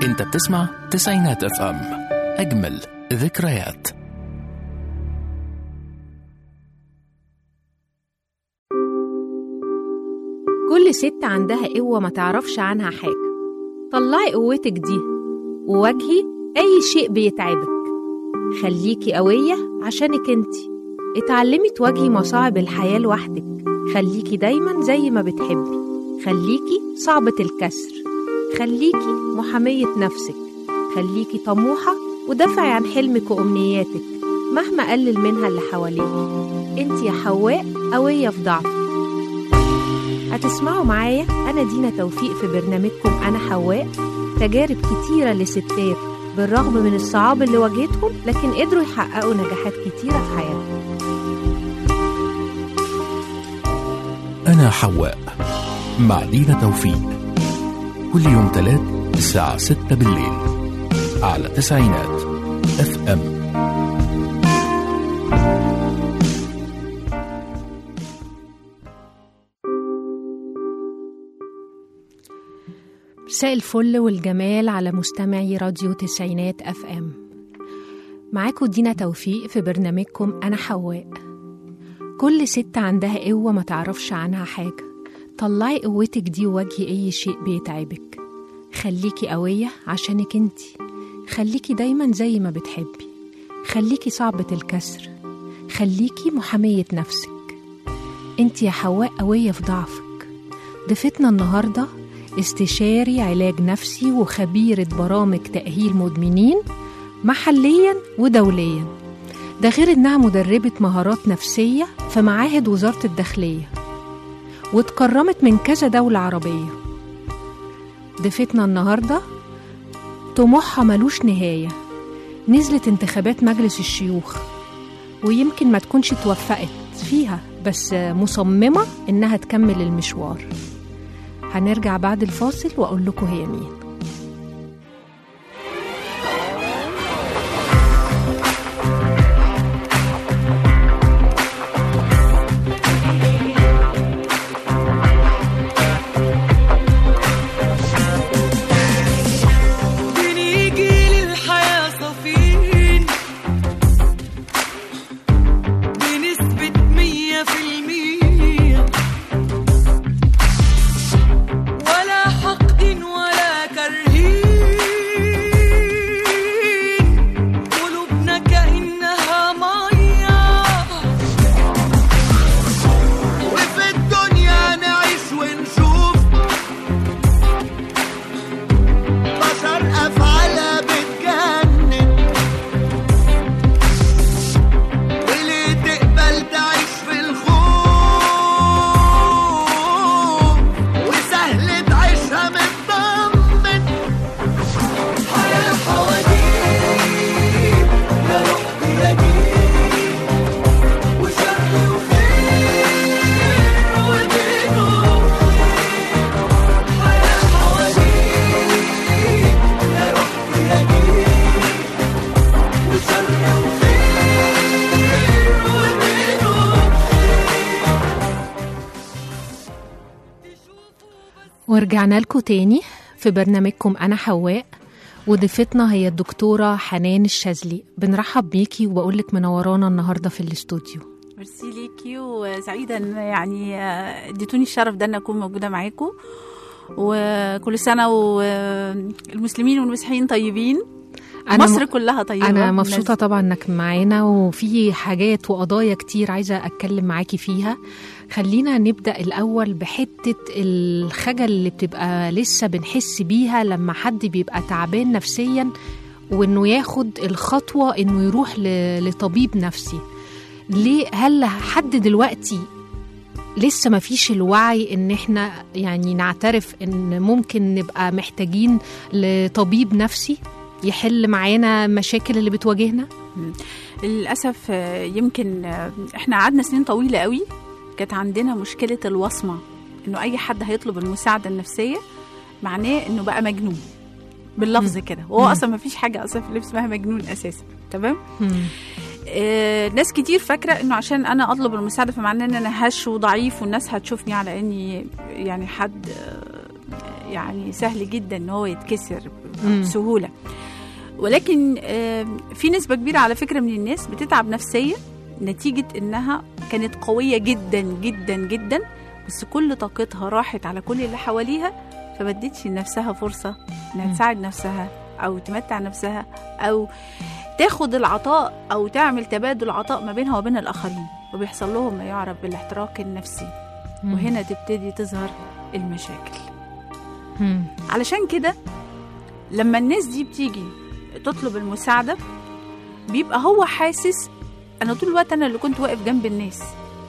انت بتسمع تسعينات اف ام اجمل ذكريات كل ست عندها قوة ما تعرفش عنها حاجة طلعي قوتك دي وواجهي أي شيء بيتعبك خليكي قوية عشانك انتي اتعلمي تواجهي مصاعب الحياة لوحدك خليكي دايما زي ما بتحبي خليكي صعبة الكسر خليكي محامية نفسك خليكي طموحة ودافعي عن حلمك وأمنياتك مهما قلل منها اللي حواليك انت يا حواء قوية في ضعفك هتسمعوا معايا أنا دينا توفيق في برنامجكم أنا حواء تجارب كتيرة لستات بالرغم من الصعاب اللي واجهتهم لكن قدروا يحققوا نجاحات كتيرة في حياتهم أنا حواء مع دينا توفيق كل يوم تلات الساعة ستة بالليل على تسعينات اف ام مساء الفل والجمال على مستمعي راديو تسعينات اف ام معاكم دينا توفيق في برنامجكم انا حواء كل ست عندها قوة ما تعرفش عنها حاجة طلعي قوتك دي وواجهي اي شيء بيتعبك خليكي قوية عشانك انتي خليكي دايما زي ما بتحبي خليكي صعبة الكسر خليكي محامية نفسك انتي يا حواء قوية في ضعفك ضيفتنا النهارده استشاري علاج نفسي وخبيرة برامج تأهيل مدمنين محليا ودوليا ده غير إنها مدربة مهارات نفسية في معاهد وزارة الداخلية واتكرمت من كذا دولة عربية ضيفتنا النهاردة طموحها ملوش نهاية نزلت انتخابات مجلس الشيوخ ويمكن ما تكونش توفقت فيها بس مصممة إنها تكمل المشوار هنرجع بعد الفاصل وأقول لكم هي مين بنيجي للحياة صافين بنسبة مية في المية ولا حقد ولا كرهين قلوبنا كأنها مية وفي الدنيا نعيش ونشوف بشر أفعالها بتجنن وليه تقبل تعيش في الخوف وسهل تعيشها مطمن حياة حواديت يا رب يا جيل وشر وخير وبينه حياة حواديت يا رب يا جيل وشر وخير وبينه ورجعنا لكم تاني في برنامجكم أنا حواء وضيفتنا هي الدكتورة حنان الشاذلي بنرحب بيكي وبقولك منورانا النهاردة في الاستوديو ميرسي ليكي وسعيدة ان يعني آه، اديتوني الشرف ده ان اكون موجودة معاكم وكل سنة والمسلمين والمسيحيين طيبين أنا مصر م- كلها طيبة أنا مبسوطة طبعا إنك معانا وفي حاجات وقضايا كتير عايزة أتكلم معاكي فيها خلينا نبدأ الأول بحتة الخجل اللي بتبقى لسه بنحس بيها لما حد بيبقى تعبان نفسيا وإنه ياخد الخطوة إنه يروح ل- لطبيب نفسي ليه هل حد دلوقتي لسه ما فيش الوعي ان احنا يعني نعترف ان ممكن نبقى محتاجين لطبيب نفسي يحل معانا مشاكل اللي بتواجهنا للأسف آه، يمكن آه، احنا قعدنا سنين طويلة قوي كانت عندنا مشكلة الوصمة انه اي حد هيطلب المساعدة النفسية معناه انه بقى مجنون باللفظ كده وهو مم. اصلا ما فيش حاجة اصلا في اللي اسمها مجنون اساسا تمام آه، ناس كتير فاكره انه عشان انا اطلب المساعده فمعناه ان انا هش وضعيف والناس هتشوفني على اني يعني حد آه، يعني سهل جدا ان هو يتكسر مم. بسهوله ولكن آم، في نسبه كبيره على فكره من الناس بتتعب نفسيا نتيجه انها كانت قويه جدا جدا جدا بس كل طاقتها راحت على كل اللي حواليها فما ادتش لنفسها فرصه انها مم. تساعد نفسها او تمتع نفسها او تاخد العطاء او تعمل تبادل عطاء ما بينها وبين الاخرين وبيحصل لهم ما يعرف بالاحتراق النفسي مم. وهنا تبتدي تظهر المشاكل مم. علشان كده لما الناس دي بتيجي تطلب المساعدة بيبقى هو حاسس أنا طول الوقت أنا اللي كنت واقف جنب الناس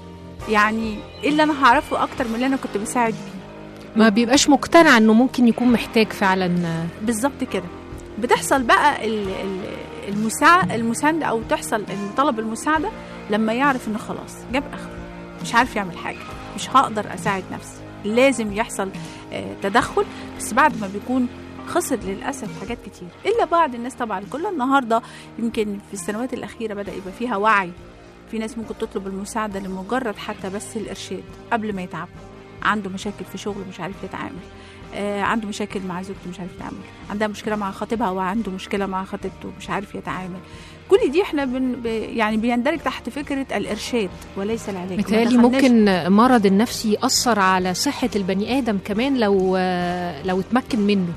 يعني إيه اللي أنا هعرفه أكتر من اللي أنا كنت بساعد بيه ما بيبقاش مقتنع انه ممكن يكون محتاج فعلا بالظبط كده بتحصل بقى ال- ال- المساعدة المساندة أو تحصل إن طلب المساعدة لما يعرف إنه خلاص جاب آخره مش عارف يعمل حاجة مش هقدر أساعد نفسي لازم يحصل آه، تدخل بس بعد ما بيكون خسر للأسف حاجات كتير إلا بعض الناس طبعا كل النهاردة يمكن في السنوات الأخيرة بدأ يبقى فيها وعي في ناس ممكن تطلب المساعدة لمجرد حتى بس الإرشاد قبل ما يتعب عنده مشاكل في شغله مش عارف يتعامل آه عنده مشاكل مع زوجته مش عارف يتعامل عندها مشكله مع خطيبها وعنده مشكله مع خطيبته مش عارف يتعامل كل دي احنا بن ب يعني بيندرج تحت فكره الارشاد وليس العلاج ما متهيألي دخلناش- ممكن مرض النفسي يأثر على صحة البني آدم كمان لو لو اتمكن منه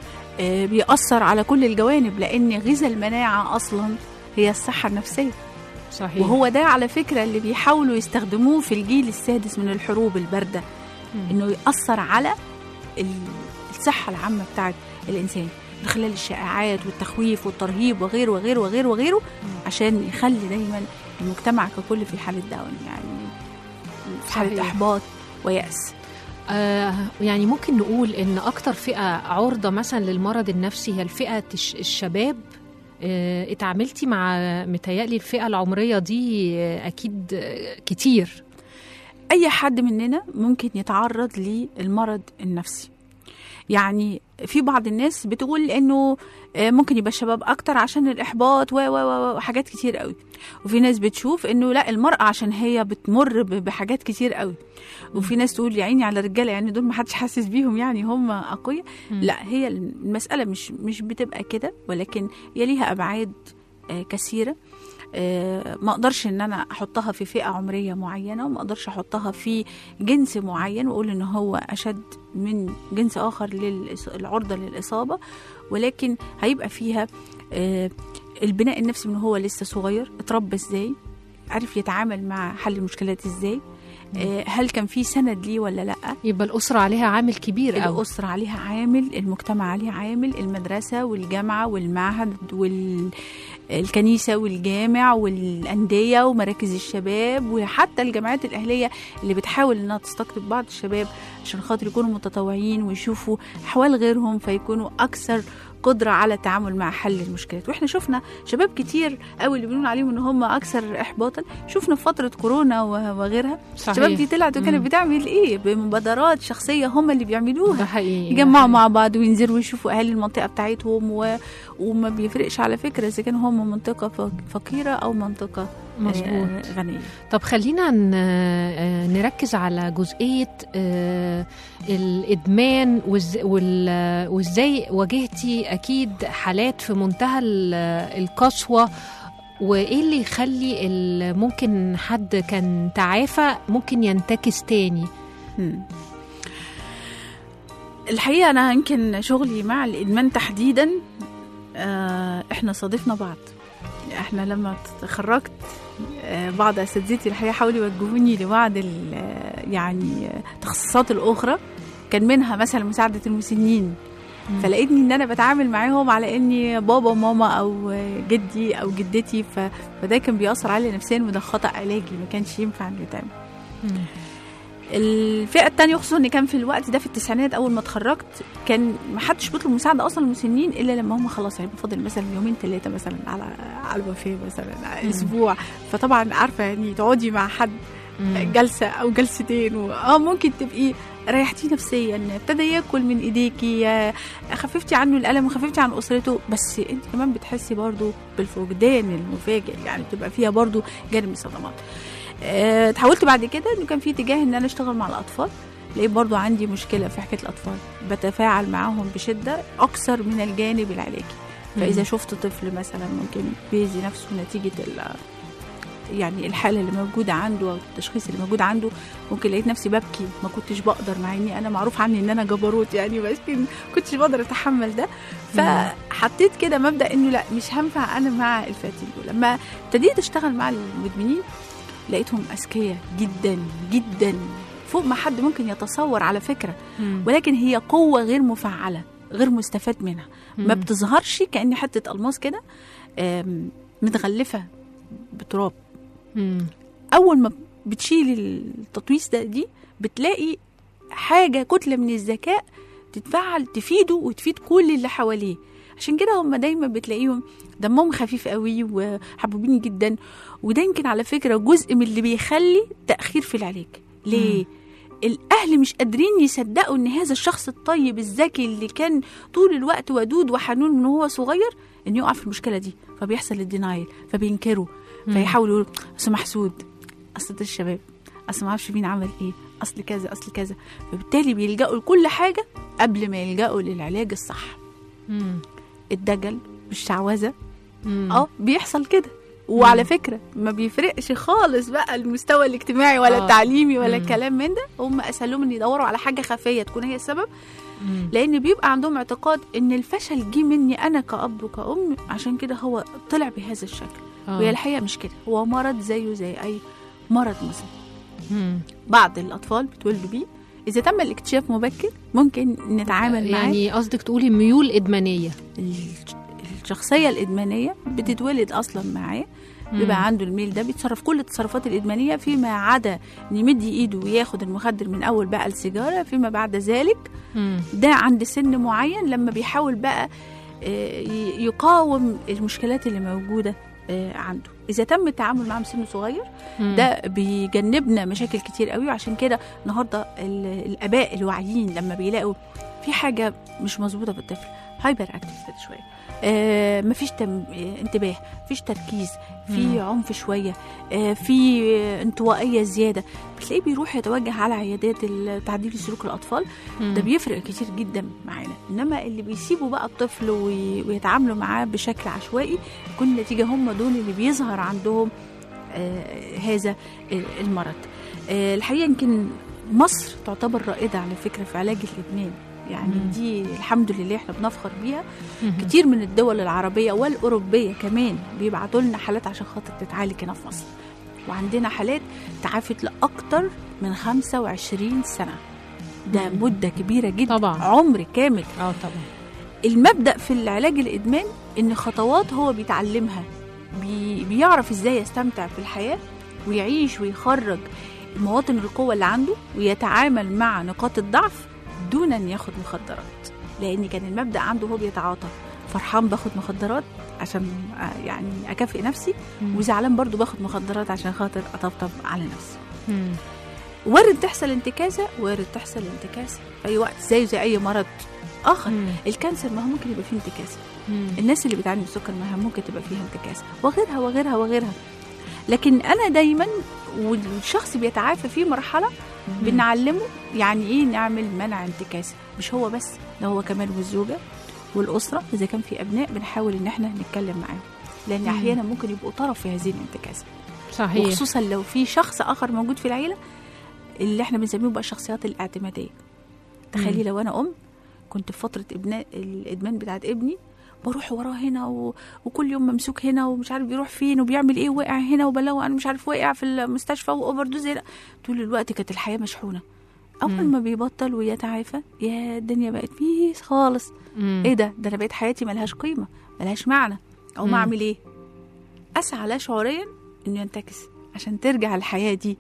آه بيأثر على كل الجوانب لان غذاء المناعه اصلا هي الصحه النفسيه صحيح وهو ده على فكره اللي بيحاولوا يستخدموه في الجيل السادس من الحروب البارده مم. انه ياثر على ال- الصحه العامه بتاعت الانسان من خلال الشائعات والتخويف والترهيب وغيره وغيره وغيره وغيره عشان يخلي دايما المجتمع ككل في حاله داون يعني في حاله صحيح. احباط ويأس آه يعني ممكن نقول ان اكتر فئة عرضة مثلا للمرض النفسي هي الفئة الش- الشباب آه اتعاملتي مع متهيألي الفئة العمرية دي آه اكيد آه كتير اي حد مننا ممكن يتعرض للمرض النفسي يعني في بعض الناس بتقول انه آه، ممكن يبقى الشباب اكتر عشان الاحباط و و و وحاجات كتير قوي وفي ناس بتشوف انه لا المراه عشان هي بتمر ب- بحاجات كتير قوي وفي ناس تقول يا عيني على الرجاله يعني دول ما حدش حاسس بيهم يعني هم اقوياء مم. لا هي المساله مش مش بتبقى كده ولكن هي ليها ابعاد آه، كثيره آه، ما اقدرش ان انا احطها في فئه عمريه معينه وما اقدرش احطها في جنس معين واقول ان هو اشد من جنس اخر للعرضه للاصابه ولكن هيبقى فيها آه، البناء النفسي من هو لسه صغير اتربى ازاي عرف يتعامل مع حل المشكلات ازاي آه، هل كان في سند ليه ولا لا يبقى الأسرة عليها عامل كبير قوي الأسرة عليها عامل المجتمع عليه عامل المدرسة والجامعة والمعهد والكنيسة والجامع والأندية ومراكز الشباب وحتى الجامعات الأهلية اللي بتحاول إنها تستقطب بعض الشباب عشان خاطر يكونوا متطوعين ويشوفوا أحوال غيرهم فيكونوا أكثر قدرة على التعامل مع حل المشكلات واحنا شفنا شباب كتير قوي اللي بنقول عليهم ان هم اكثر احباطا شفنا في فترة كورونا و- وغيرها الشباب دي طلعت وكانت مم. بتعمل ايه بمبادرات شخصيه هم اللي ده بيعملوها حقيقي يجمعوا مع بعض وينزلوا يشوفوا اهالي المنطقه بتاعتهم و... وما بيفرقش على فكره اذا كانوا هم منطقه فق- فقيره او منطقه مظبوط آه، غنيه طب خلينا ن- آه، نركز على جزئية آه، الإدمان وإز- وال- وإزاي واجهتي أكيد حالات في منتهى ال- القسوة وإيه اللي يخلي ال- ممكن حد كان تعافى ممكن ينتكس تاني مم. الحقيقه انا يمكن شغلي مع الادمان تحديدا آه، احنا صادفنا بعض احنا لما تخرجت آه، بعض اساتذتي الحقيقه حاولوا يوجهوني لبعض ال- آه، يعني آه، التخصصات الاخرى كان منها مثلا مساعده المسنين فلقيتني ان انا بتعامل معاهم على اني بابا وماما او جدي او جدتي ف... فده كان بيأثر علي نفسيا وده خطأ علاجي ما كانش ينفع انه يتعمل مم. الفئه الثانيه خصوصا ان كان في الوقت ده في التسعينات اول ما اتخرجت كان ما حدش بيطلب مساعده اصلا للمسنين الا لما هم خلاص هيبقى فاضل مثلا يومين ثلاثه مثلا على على الوفاه مثلا على مم. اسبوع فطبعا عارفه يعني تقعدي مع حد مم. جلسه او جلستين و... اه ممكن تبقي ريحتيه نفسيا ابتدى ياكل من ايديكي آه، خففتي عنه الالم وخففتي عن اسرته بس انت كمان بتحسي برضو بالفقدان المفاجئ يعني بتبقى فيها برضو جانب من الصدمات آه، اتحولت بعد كده انه كان في اتجاه ان انا اشتغل مع الاطفال لقيت برضو عندي مشكله في حكايه الاطفال بتفاعل معاهم بشده اكثر من الجانب العلاجي فاذا شفت طفل مثلا ممكن بيأذي نفسه نتيجه ال- يعني الحاله اللي موجوده عنده او التشخيص اللي موجود عنده ممكن لقيت نفسي ببكي ما كنتش بقدر مع اني انا معروف عني ان انا جبروت يعني بس ما كنتش بقدر اتحمل ده فحطيت كده مبدا انه لا مش هنفع انا مع الفئتين دول لما ابتديت اشتغل مع المدمنين لقيتهم اذكياء جدا جدا فوق ما حد ممكن يتصور على فكره ولكن هي قوه غير مفعله غير مستفاد منها ما بتظهرش كأن حته الماس كده آم، متغلفه بتراب مم. اول ما بتشيل التطويس ده دي بتلاقي حاجه كتله من الذكاء تتفعل تفيده وتفيد كل اللي حواليه عشان كده هم دايما بتلاقيهم دمهم خفيف قوي وحبوبين جدا وده يمكن على فكره جزء من اللي بيخلي تاخير في العلاج ليه الاهل مش قادرين يصدقوا ان هذا الشخص الطيب الذكي اللي كان طول الوقت ودود وحنون من وهو صغير انه يقع في المشكله دي فبيحصل الدينايل فبينكروا فيحاولوا يقولوا اصل محسود اصل ده الشباب اصل ما اعرفش مين عمل ايه اصل كذا اصل كذا فبالتالي بيلجأوا لكل حاجه قبل ما يلجأوا للعلاج الصح مم. الدجل والشعوذه مم. اه بيحصل كده وعلى فكره ما بيفرقش خالص بقى المستوى الاجتماعي ولا آه. التعليمي ولا مم. الكلام من ده هم اسهل لهم ان يدوروا على حاجه خفيه تكون هي السبب مم. لان بيبقى عندهم اعتقاد ان الفشل جه مني انا كاب وكأم عشان كده هو طلع بهذا الشكل آه. وهي الحقيقه مش كده هو مرض زيه زي اي مرض مزمن مم. بعض الاطفال بتولدوا بيه اذا تم الاكتشاف مبكر ممكن نتعامل معاه يعني قصدك تقولي ميول ادمانيه الش- الشخصيه الادمانيه بتتولد اصلا معاه بيبقى عنده الميل ده بيتصرف كل التصرفات الادمانيه فيما عدا ان يمد ايده وياخد المخدر من اول بقى السيجاره فيما بعد ذلك مم. ده عند سن معين لما بيحاول بقى آه، ي- يقاوم المشكلات اللي موجوده آه، عنده اذا تم التعامل معاه من سن صغير مم. ده بيجنبنا مشاكل كتير قوي وعشان كده النهارده ال- الاباء الواعيين لما بيلاقوا في حاجه مش مظبوطه في الطفل هايبر اكتف كده شويه آه مفيش تم... آه، انتباه مفيش تركيز في عنف شويه آه في آه، انطوائيه زياده بتلاقيه بيروح يتوجه على عيادات ال- تعديل سلوك الاطفال ده بيفرق كتير جدا معانا انما اللي بيسيبوا بقى الطفل وي... ويتعاملوا معاه بشكل عشوائي كل نتيجه هم دول اللي بيظهر عندهم آه هذا المرض آه الحقيقه يمكن مصر تعتبر رائده على فكره في علاج الادمان يعني مم. دي الحمد لله احنا بنفخر بيها مم. كتير من الدول العربيه والاوروبيه كمان بيبعتوا لنا حالات عشان خاطر تتعالج هنا في مصر وعندنا حالات تعافت لاكتر من 25 سنه ده مم. مده كبيره جدا طبعاً. عمر كامل اه طبعا المبدا في العلاج الادمان ان خطوات هو بيتعلمها بي بيعرف ازاي يستمتع في الحياه ويعيش ويخرج مواطن القوه اللي عنده ويتعامل مع نقاط الضعف دون ان ياخد مخدرات لان كان المبدا عنده هو بيتعاطى فرحان باخد مخدرات عشان آه، يعني اكافئ نفسي مم. وزعلان برضو باخد مخدرات عشان خاطر اطبطب على نفسي مم. وارد تحصل انتكاسه وارد تحصل انتكاسه في اي وقت زيه زي اي مرض اخر مم. الكانسر ما هو ممكن يبقى فيه انتكاسه مم. الناس اللي بتعاني من السكر ما هي ممكن تبقى فيها انتكاسه وغيرها وغيرها وغيرها لكن انا دايما والشخص بيتعافى في مرحله بنعلمه يعني ايه نعمل منع انتكاسه مش هو بس ده هو كمان والزوجه والاسره اذا كان في ابناء بنحاول ان احنا نتكلم معاهم لان مم. احيانا ممكن يبقوا طرف في هذه الانتكاسه صحيح وخصوصا لو في شخص اخر موجود في العيله اللي احنا بنسميه بقى الشخصيات الاعتماديه تخيلي مم. لو انا ام كنت في فتره ابناء الادمان بتاعت ابني بروح وراه هنا و... وكل يوم ممسوك هنا ومش عارف بيروح فين وبيعمل ايه وقع هنا وبلغ انا مش عارف وقع في المستشفى واوفر دوز هنا طول الوقت كانت الحياه مشحونه اول مم. ما بيبطل ويتعافى يا الدنيا بقت بيس خالص مم. ايه ده ده انا بقيت حياتي ملهاش قيمه ملهاش معنى او مم. ما اعمل ايه اسعى لا شعوريا انه ينتكس عشان ترجع الحياه دي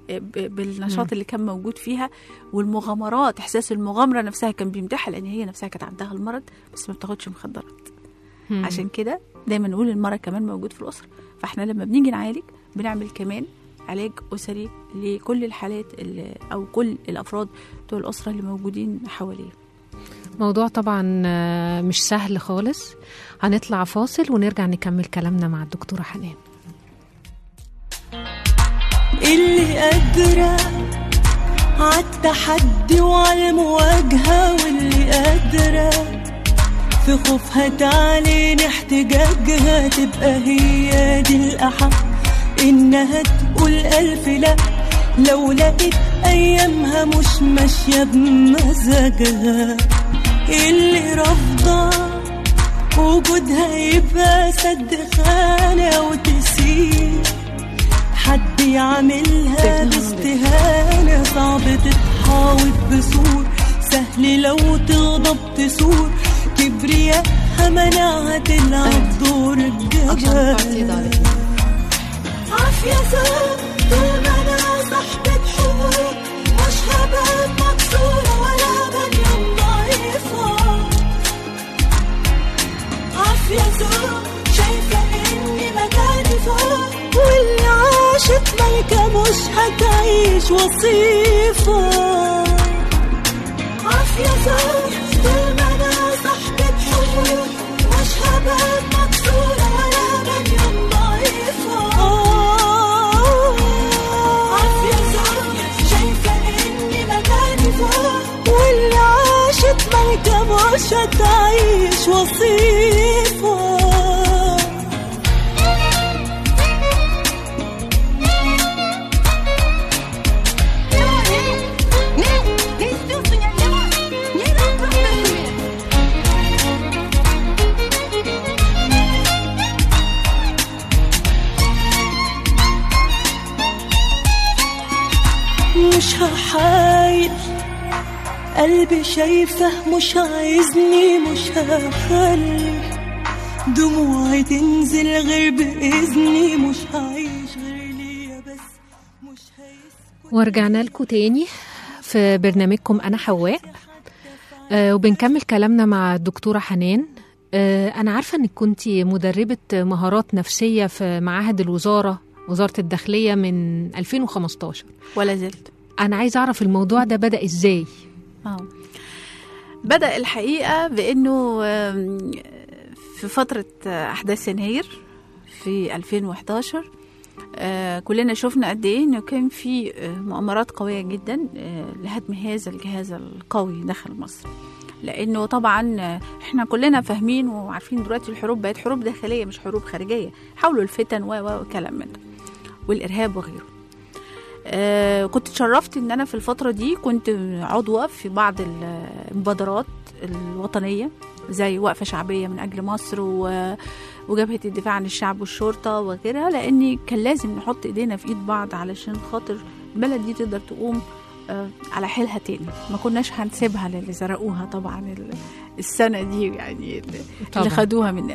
ب- بالنشاط اللي كان موجود فيها والمغامرات احساس المغامره نفسها كان بيمدحها لان هي نفسها كانت عندها المرض بس ما بتاخدش مخدرات مم. عشان كده دايما نقول المرض كمان موجود في الاسره فاحنا لما بنيجي نعالج بنعمل كمان علاج اسري لكل الحالات اللي او كل الافراد بتوع الاسره اللي موجودين حواليه موضوع طبعا آه، مش سهل خالص هنطلع فاصل ونرجع نكمل كلامنا مع الدكتورة حنان اللي قادرة عالتحدي وعالمواجهة واللي قادرة في خوفها تعلن احتجاجها تبقى هي دي الأحق إنها تقول ألف لأ لو لقيت أيامها مش ماشية بمزاجها اللي رافضة وجودها يبقى سد خانة وتسيب حد يعملها باستهانة صعب تتحاوط بسور سهل لو تغضب تسور كبرياءها منعها تلعب دور الجبل عافية زاد طول ما أنا صاحبة حقوق مش هبقى مكسورة ولا بني ضعيفة عافية زاد شايفة إني مكاني فوق واللي عاشت ملكة مش هتعيش وصيفة عافية زاد طول ما أنا صاحبة حقوق مش هبقى مكسورة ولا بني ضعيفة عافية زاد شايفة إني مكاني فوق واللي عاشت ملكة مش هتعيش وصيفة مش هحايل قلبي شايفه مش عايزني مش هخلي دموعي تنزل غير بإذني مش هعيش غير ليا بس مش هيسكت ورجعنا لكم تاني في برنامجكم أنا حواء آه وبنكمل كلامنا مع الدكتورة حنان آه أنا عارفة إنك كنت مدربة مهارات نفسية في معاهد الوزارة وزارة الداخلية من 2015 ولا زلت أنا عايزة أعرف الموضوع ده بدأ إزاي اه بدأ الحقيقة بأنه آم، في فترة آه، أحداث يناير في 2011 آه، كلنا شفنا قد ايه انه كان في آه، مؤامرات قويه جدا آه، لهدم هذا الجهاز القوي داخل مصر لانه طبعا آه، احنا كلنا فاهمين وعارفين دلوقتي الحروب بقت حروب داخليه مش حروب خارجيه حاولوا الفتن و و وكلام من ده والارهاب وغيره آه، كنت اتشرفت ان انا في الفتره دي كنت عضوه في بعض المبادرات الوطنيه زي وقفه شعبيه من اجل مصر و وجبهه الدفاع عن الشعب والشرطه وغيرها لان كان لازم نحط ايدينا في ايد بعض علشان خاطر البلد دي تقدر تقوم آه، على حيلها تاني ما كناش هنسيبها للي زرقوها طبعا ال- السنه دي يعني اللي طبعاً. اللي خدوها مننا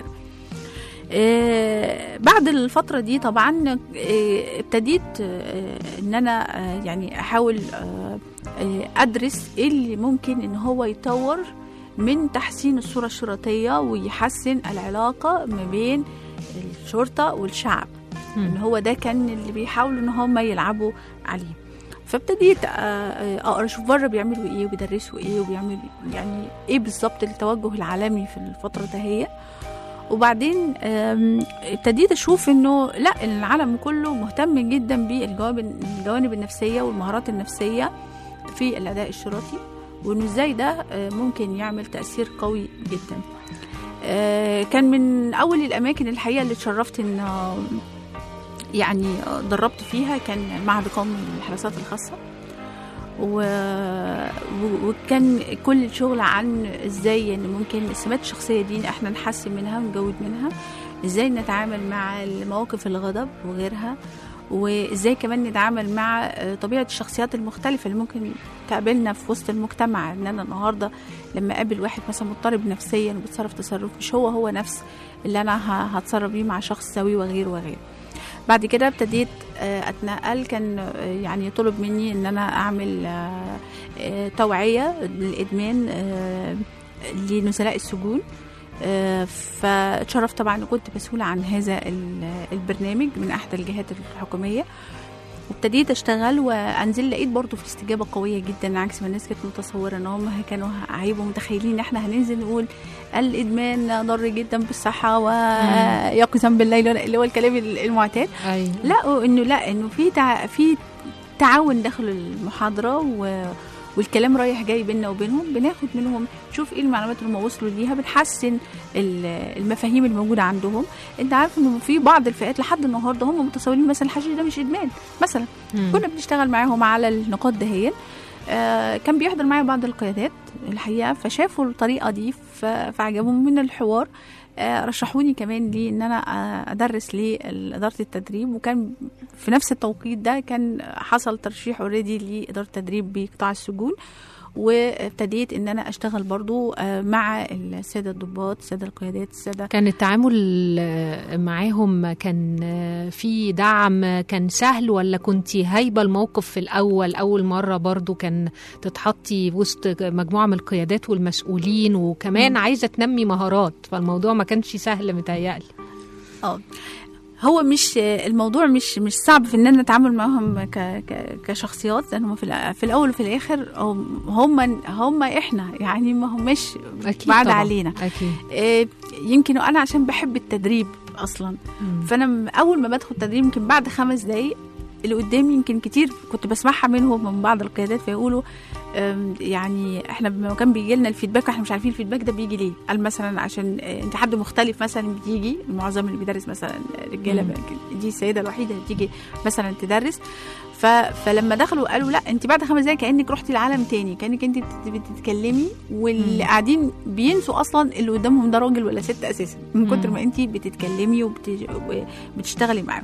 آه، بعد الفترة دي طبعا آه، ابتديت آه، ان انا آه، يعني احاول آه، آه، ادرس ايه اللي ممكن ان هو يطور من تحسين الصورة الشرطية ويحسن العلاقة ما بين الشرطة والشعب ان هو ده كان اللي بيحاولوا ان هم يلعبوا عليه فابتديت آه، آه، اقرا اشوف بره بيعملوا ايه وبيدرسوا ايه وبيعملوا يعني ايه بالظبط التوجه العالمي في الفتره دهيت وبعدين آم، ابتديت اشوف انه لا العالم كله مهتم جدا بالجوانب الجوانب النفسيه والمهارات النفسيه في الاداء الشرطي وانه ازاي ده آه، ممكن يعمل تاثير قوي جدا آه، كان من اول الاماكن الحقيقه اللي اتشرفت ان آه، يعني آه، دربت فيها كان معهد قومي للحراسات الخاصه و... و- وكان كل الشغل عن ازاي ان ممكن السمات الشخصيه دي احنا نحسن منها ونجود منها ازاي نتعامل مع مواقف الغضب وغيرها وازاي كمان نتعامل مع آه، طبيعه الشخصيات المختلفه اللي ممكن تقابلنا في وسط المجتمع ان انا النهارده لما اقابل واحد مثلا مضطرب نفسيا وبيتصرف تصرف مش هو هو نفس اللي انا ه- هتصرف بيه مع شخص سوي وغيره وغيره بعد كده ابتديت آه، اتنقل كان آه، يعني طلب مني ان انا اعمل آه، آه، توعيه للادمان آه، لنزلاء السجون آه، فاتشرفت طبعا إن كنت مسؤولة عن هذا ال- البرنامج من أحد الجهات الحكومية وابتديت اشتغل وانزل لقيت برضو في استجابه قويه جدا عكس ما الناس كانت متصوره ان هم كانوا هيبقوا متخيلين ان احنا هننزل نقول الادمان ضار جدا بالصحه ويقسم بالليل اللي هو الكلام المعتاد ايوه لا انه لا انه في تع... في تعاون داخل المحاضره و والكلام رايح جاي بيننا وبينهم بناخد منهم نشوف ايه المعلومات اللي هم وصلوا ليها بنحسن ال- المفاهيم الموجوده عندهم انت عارف انه في بعض الفئات لحد النهارده هم متصورين مثلا الحشيش ده مش ادمان مثلا مم. كنا بنشتغل معاهم على النقاط دهيا آه كان بيحضر معايا بعض القيادات الحقيقه فشافوا الطريقه دي ف- فعجبهم من الحوار آه رشحوني كمان لي ان انا آه، ادرس لاداره التدريب وكان في نفس التوقيت ده كان حصل ترشيح اوريدي لاداره التدريب بقطاع السجون وابتديت ان انا اشتغل برضو آه، مع الساده الضباط الساده القيادات الساده كان التعامل آه، معاهم كان آه، في دعم كان سهل ولا كنت هايبه الموقف في الاول اول مره برضو كان تتحطي وسط مجموعه من القيادات والمسؤولين وكمان عايزه تنمي مهارات فالموضوع ما كانش سهل متهيألي اه هو مش الموضوع مش مش صعب في ان انا اتعامل معاهم ك ك كشخصيات لان هم في, الأ- في الاول وفي الاخر هم هم, هم احنا يعني ما هماش اكيد بعد طبعا. علينا اكيد آه، يمكن انا عشان بحب التدريب اصلا مم. فانا م- اول ما بدخل تدريب يمكن بعد خمس دقايق اللي قدامي يمكن كتير كنت بسمعها منهم من بعض القيادات فيقولوا أم، يعني احنا لما كان بيجي لنا الفيدباك واحنا مش عارفين الفيدباك ده بيجي ليه قال مثلا عشان آه، انت حد مختلف مثلا بتيجي المعظم اللي بيدرس مثلا رجاله مم. بقى- دي السيده الوحيده اللي بتيجي مثلا تدرس ف... فلما دخلوا قالوا لا انت بعد خمس دقايق كانك رحتي لعالم تاني كانك انت بت- بتتكلمي واللي مم. قاعدين بينسوا اصلا اللي قدامهم ده راجل ولا ست اساسا من كتر مم. ما انت بتتكلمي وبتشتغلي معاهم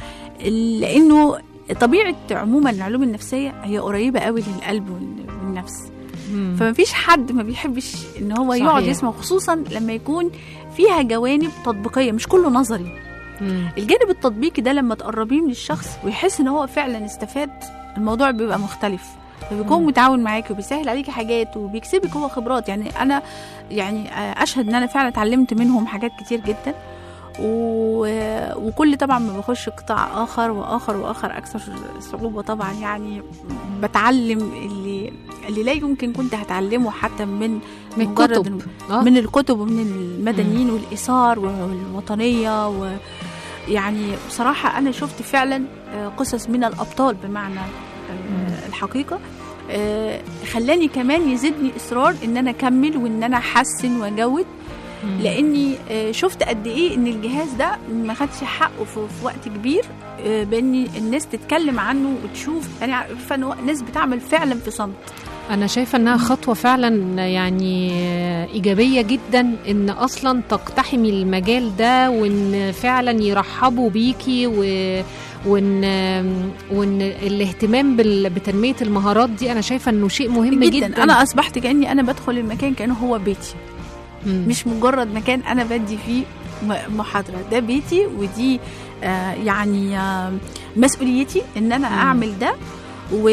لانه طبيعه عموما العلوم النفسيه هي قريبه قوي للقلب وال- والنفس مم. فما فيش حد ما بيحبش ان هو صحيح. يقعد يسمع خصوصا لما يكون فيها جوانب تطبيقيه مش كله نظري مم. الجانب التطبيقي ده لما تقربيه من الشخص ويحس ان هو فعلا استفاد الموضوع بيبقى مختلف فبيكون مم. متعاون معاكي وبيسهل عليكي حاجات وبيكسبك هو خبرات يعني انا يعني آه، اشهد ان انا فعلا اتعلمت منهم حاجات كتير جدا و... وكل طبعا ما بخش قطاع اخر واخر واخر اكثر صعوبه طبعا يعني بتعلم اللي اللي لا يمكن كنت هتعلمه حتى من من مجرد الكتب آه. من الكتب ومن المدنيين والاثار والوطنيه و يعني بصراحه انا شفت فعلا آه، قصص من الابطال بمعنى آه، الحقيقه آه، خلاني كمان يزيدني اصرار ان انا اكمل وان انا احسن واجود مم. لاني آه، شفت قد ايه ان الجهاز ده ما خدش حقه في في وقت كبير آه، بان الناس تتكلم عنه وتشوف يعني عارفه ان هو الناس بتعمل فعلا في صمت أنا شايفة إنها خطوة فعلا يعني إيجابية جدا إن أصلا تقتحمي المجال ده وإن فعلا يرحبوا بيكي و وإن وإن الاهتمام بال- بتنمية المهارات دي أنا شايفة إنه شيء مهم جدا, جدا انا اصبحت كاني انا بدخل المكان كانه هو بيتي مم. مش مجرد مكان انا بدي فيه م- محاضره ده بيتي ودي آه يعني آه مسؤوليتي ان انا مم. اعمل ده و...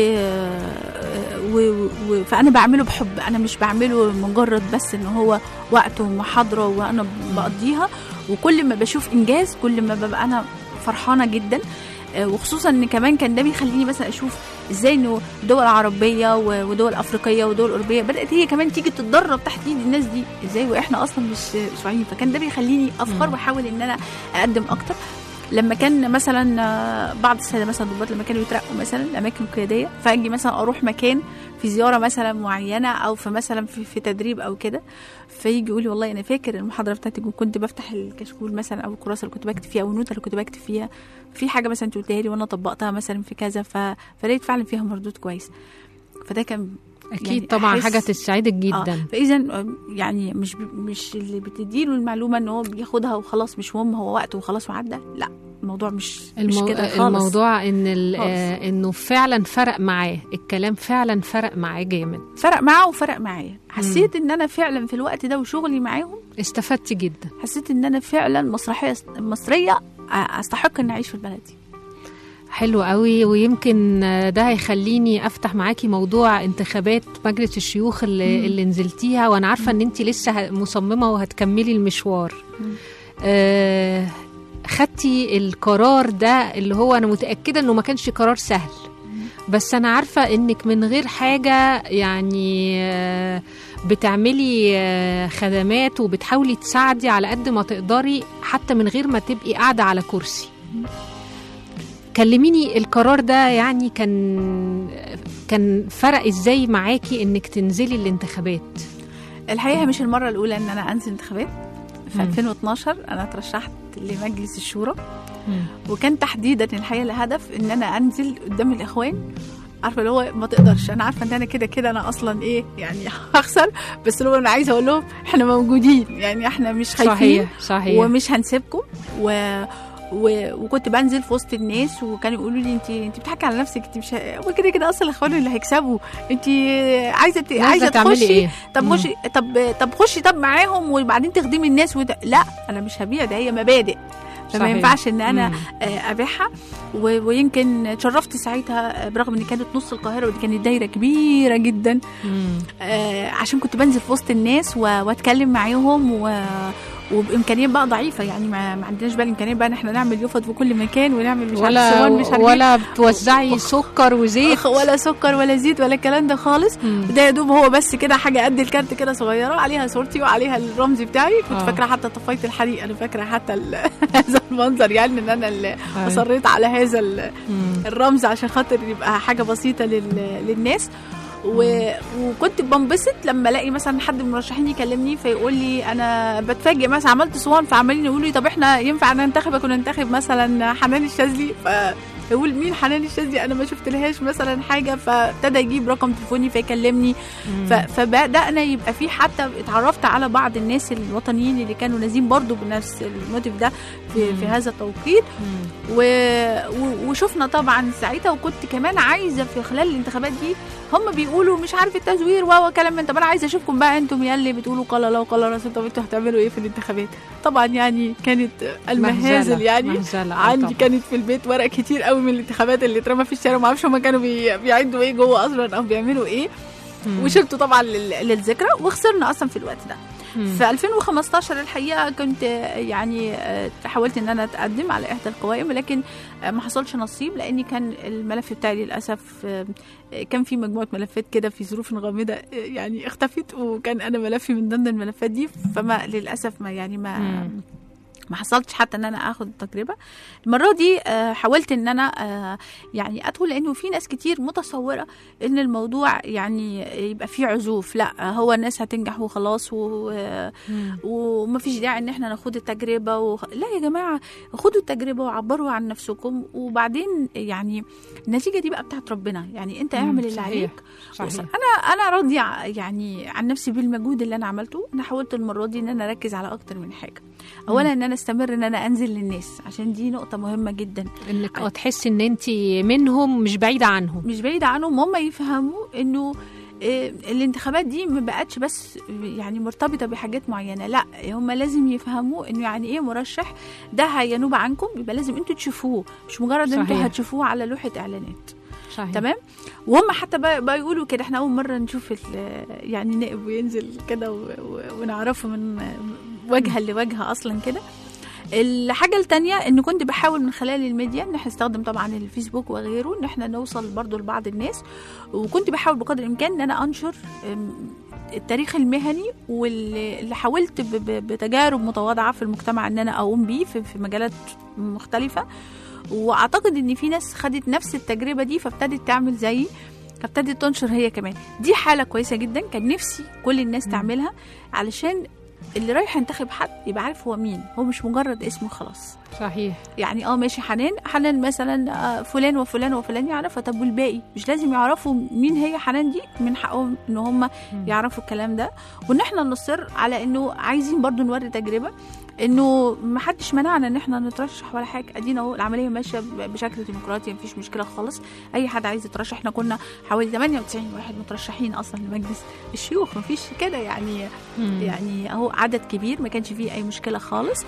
و... و... فانا بعمله بحب انا مش بعمله مجرد بس ان هو وقت ومحاضره وانا بقضيها وكل ما بشوف انجاز كل ما ببقى انا فرحانه جدا آه، وخصوصا ان كمان كان ده بيخليني مثلا اشوف ازاي انه دول عربيه و- ودول افريقيه ودول اوروبيه بدات هي كمان تيجي تتدرب تحت ايد الناس دي ازاي واحنا اصلا مش مش واعيين فكان ده بيخليني افخر مم. واحاول ان انا اقدم اكتر لما كان مثلا آه، بعض الساده مثلا ضباط لما كانوا يترقوا مثلا الاماكن القياديه فاجي مثلا اروح مكان في زياره مثلا معينه او في مثلا في, في تدريب او كده فيجي يقول لي والله انا فاكر المحاضره بتاعتك وكنت بفتح الكشكول مثلا او الكراسه اللي كنت بكتب فيها او النوته اللي كنت بكتب فيها في حاجه مثلا انت قلتها لي وانا طبقتها مثلا في كذا ف... فلقيت فعلا فيها مردود كويس فده كان أكيد يعني طبعا أحس- حاجة تسعدك جدا آه فاذا آه، يعني مش ب- مش اللي بتديله المعلومه ان هو بياخدها وخلاص مش مهم هو وقته وخلاص وعدى لا الموضوع مش مش المو... كده خالص الموضوع ان ال... خالص. آه انه فعلا فرق معاه الكلام فعلا فرق معاه جامد فرق معاه وفرق معايا حسيت ان انا فعلا في الوقت ده وشغلي معاهم استفدت جدا حسيت ان انا فعلا مسرحيه مصريه استحق ان اعيش في البلد دي حلو قوي ويمكن آه، ده هيخليني افتح معاكي موضوع انتخابات مجلس الشيوخ اللي, مم. اللي نزلتيها وانا عارفه ان انت لسه ه- مصممه وهتكملي المشوار مم. آه خدتي القرار ده اللي هو انا متاكده انه ما كانش قرار سهل بس انا عارفه انك من غير حاجه يعني آه، بتعملي آه، خدمات وبتحاولي تساعدي على قد ما تقدري حتى من غير ما تبقي قاعده على كرسي كلميني القرار ده يعني كان كان فرق ازاي معاكي انك تنزلي الانتخابات الحقيقه مش المره الاولى ان انا انزل انتخابات في مم. 2012 انا ترشحت لمجلس الشورى وكان تحديدا الحقيقه الهدف ان انا انزل قدام الاخوان عارفه اللي هو ما تقدرش انا عارفه ان انا كده كده انا اصلا ايه يعني هخسر بس اللي هو انا عايزه اقول لهم احنا موجودين يعني احنا مش خايفين صحيح صحيح ومش هنسيبكم و... و... وكنت بنزل في وسط الناس وكانوا يقولوا لي انت انت بتضحكي على نفسك انت مش ه- هو كده كده اصلا الاخوان اللي هيكسبوا انت عايزه ت... عايزه تعملي تخشي ايه طب مم. خشي طب طب خشي طب معاهم وبعدين تخدمي الناس وده لا انا مش هبيع ده هي مبادئ فما صحيح. ينفعش ان انا مم. آه، ابيعها و- ويمكن اتشرفت ساعتها آه، برغم ان كانت نص القاهره ودي كانت دايره كبيره جدا مم. آه، عشان كنت بنزل في وسط الناس و- واتكلم معاهم و وبامكانيات بقى ضعيفه يعني ما, ما عندناش بقى الامكانيات بقى ان احنا نعمل يفط في كل مكان ونعمل مش ولا عارف صوان مش عارف إيه. ولا بتوزعي سكر وزيت ولا سكر ولا زيت ولا الكلام ده خالص مم. ده يا دوب هو بس كده حاجه قد الكارت كده صغيره عليها صورتي وعليها الرمز بتاعي كنت آه. فاكره حتى طفايه الحريق انا فاكره حتى ال- هذا المنظر يعني ان انا اللي أيوة. اصريت على هذا ال- مم. الرمز عشان خاطر يبقى حاجه بسيطه لل... للناس و... وكنت بنبسط لما الاقي مثلا حد من المرشحين يكلمني فيقول لي انا بتفاجئ مثلا عملت صوان فعمالين يقولوا لي طب احنا ينفع ننتخبك وننتخب مثلا حنان الشاذلي فيقول مين حنان الشاذلي انا ما شفت لهاش مثلا حاجه فابتدى يجيب رقم تليفوني فيكلمني ف... فبدانا يبقى في حتى اتعرفت على بعض الناس الوطنيين اللي كانوا نازلين برضو بنفس الموتيف ده في, في هذا التوقيت مم. و... و... وشفنا طبعا ساعتها وكنت كمان عايزه في خلال الانتخابات دي هم بيقولوا مش عارف التزوير و كلام من طب انا عايزه اشوفكم بقى انتم يا اللي بتقولوا قال الله وقال رسول طب انتوا هتعملوا ايه في الانتخابات طبعا يعني كانت المهازل مهزلة. يعني مهزلة. آه عندي طبعاً. كانت في البيت ورق كتير قوي من الانتخابات اللي اترمى في الشارع ما اعرفش هم كانوا بي... بيعدوا ايه جوه اصلا او بيعملوا ايه مم. وشلته طبعا لل... للذكرى وخسرنا اصلا في الوقت ده مم. في 2015 الحقيقه كنت آه، يعني آه، حاولت ان انا اتقدم على احدى القوائم لكن آه، ما حصلش نصيب لاني كان الملف بتاعي للاسف آه، آه، كان في مجموعه ملفات كده في ظروف غامضه آه، يعني اختفت وكان انا ملفي من ضمن الملفات دي فما للاسف ما يعني ما مم. ما حصلتش حتى ان انا اخد التجربه المره دي آه، حاولت ان انا آه، يعني ادخل لانه في ناس كتير متصوره ان الموضوع يعني يبقى فيه عزوف لا هو الناس هتنجح وخلاص و... مم. ومفيش داعي ان احنا ناخد التجربه و... لا يا جماعه خدوا التجربه وعبروا عن نفسكم وبعدين يعني النتيجه دي بقى بتاعت ربنا يعني انت مم، اعمل اللي صحيح. عليك صحيح. انا انا راضيه ع- يعني عن نفسي بالمجهود اللي انا عملته انا حاولت المره دي ان انا اركز على اكتر من حاجه اولا ان انا استمر ان انا انزل للناس عشان دي نقطه مهمه جدا انك اه تحسي ان انت منهم مش بعيده عنهم مش بعيده عنهم هم يفهموا انه آه، الانتخابات دي ما بقتش بس يعني مرتبطه بحاجات معينه لا هم لازم يفهموا انه يعني ايه مرشح ده هينوب عنكم يبقى لازم انتوا تشوفوه مش مجرد انتوا صحيح. هتشوفوه على لوحه اعلانات صحيح تمام وهم حتى بقى, بقى يقولوا كده احنا اول مره نشوف ال- يعني نائب وينزل كده و- و- ونعرفه من وجها لوجه اصلا كده الحاجة التانية ان كنت بحاول من خلال الميديا ان احنا نستخدم طبعا الفيسبوك وغيره ان احنا نوصل برضو لبعض الناس وكنت بحاول بقدر الامكان ان انا انشر أم، التاريخ المهني واللي اللي حاولت ب- ب- بتجارب متواضعة في المجتمع ان انا اقوم بيه في في مجالات مختلفة واعتقد ان في ناس خدت نفس التجربة دي فابتدت تعمل زيي فابتدت تنشر هي كمان دي حالة كويسة جدا كان نفسي كل الناس تعملها علشان اللي رايح ينتخب حد يبقى عارف هو مين هو مش مجرد اسمه خلاص صحيح يعني اه ماشي حنان حنان مثلا آه، فلان وفلان وفلان يعرفها طب والباقي مش لازم يعرفوا مين هي حنان دي من حقهم ان هم يعرفوا الكلام ده وان احنا نصر على انه عايزين برضو نوري تجربه انه ما حدش منعنا ان احنا نترشح ولا حاجه ادينا اهو العمليه ماشيه ب- بشكل ديمقراطي مفيش مشكله خالص اي حد عايز يترشح احنا كنا حوالي 98 واحد مترشحين اصلا لمجلس الشيوخ مفيش كده يعني مم. يعني اهو عدد كبير ما كانش فيه اي مشكله خالص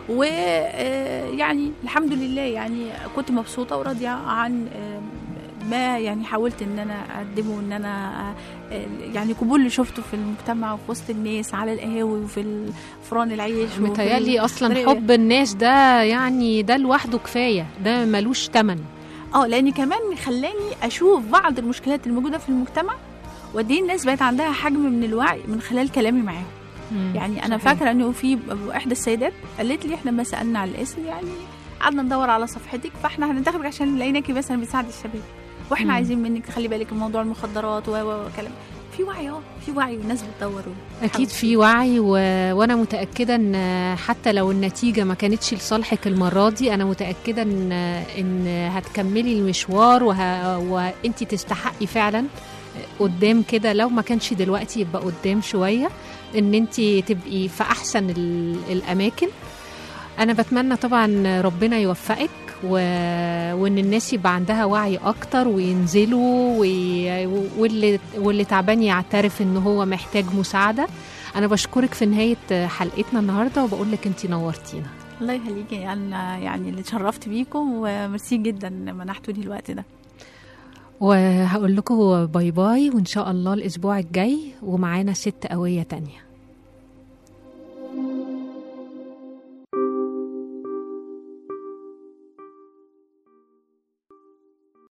ويعني الحمد لله يعني كنت مبسوطه وراضيه عن آه، ما يعني حاولت ان انا اقدمه ان انا آه، يعني قبول اللي شفته في المجتمع وفي وسط الناس على القهاوي وفي فران العيش وفي متهيألي اصلا الطريق. حب الناس ده يعني ده لوحده كفايه ده ملوش تمن اه لان كمان خلاني اشوف بعض المشكلات الموجوده في المجتمع وقد ايه الناس بقت عندها حجم من الوعي من خلال كلامي معاهم يعني انا صحيح. فاكره انه في احدى السيدات قالت لي احنا ما سالنا على الاسم يعني قعدنا ندور على صفحتك فاحنا هننتخبك عشان لقيناكي مثلا بتساعدي الشباب واحنا مم. عايزين منك تخلي بالك من موضوع المخدرات و و وكلام في وعي اه في وعي والناس بتدور اكيد في وعي و... وانا متاكده ان حتى لو النتيجه ما كانتش لصالحك المره دي انا متاكده ان ان هتكملي المشوار وه... وانت تستحقي فعلا قدام كده لو ما كانش دلوقتي يبقى قدام شويه ان انت تبقي في احسن ال... الاماكن انا بتمنى طبعا ربنا يوفقك و... وان الناس يبقى عندها وعي اكتر وينزلوا وي... واللي واللي تعبان يعترف ان هو محتاج مساعده انا بشكرك في نهايه حلقتنا النهارده وبقول لك انت نورتينا الله يخليكي انا يعني اللي اتشرفت بيكم وميرسي جدا منحتوني الوقت ده وهقول لكم باي باي وان شاء الله الاسبوع الجاي ومعانا ست قويه تانية